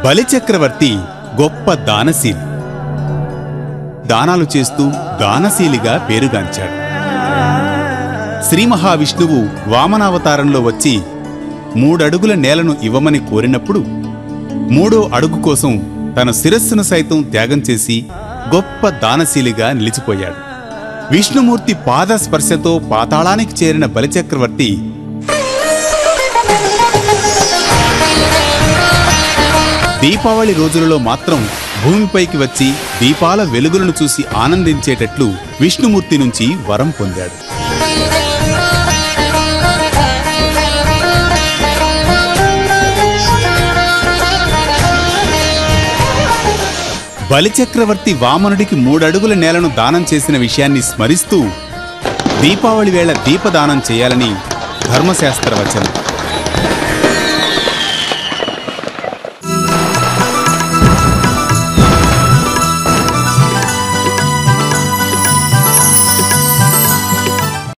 బలిచక్రవర్తి గొప్ప దానశీలి దానాలు చేస్తూ దానశీలిగా పేరుగాంచాడు శ్రీ మహావిష్ణువు వామనావతారంలో వచ్చి మూడడుగుల నేలను ఇవ్వమని కోరినప్పుడు మూడో అడుగు కోసం తన శిరస్సును సైతం త్యాగం చేసి గొప్ప దానశీలిగా నిలిచిపోయాడు విష్ణుమూర్తి పాద స్పర్శతో పాతాళానికి చేరిన బలిచక్రవర్తి దీపావళి రోజులలో మాత్రం భూమిపైకి వచ్చి దీపాల వెలుగులను చూసి ఆనందించేటట్లు విష్ణుమూర్తి నుంచి వరం పొందాడు బలిచక్రవర్తి వామనుడికి మూడడుగుల నేలను దానం చేసిన విషయాన్ని స్మరిస్తూ దీపావళి వేళ దీపదానం చేయాలని ధర్మశాస్త్ర వచనం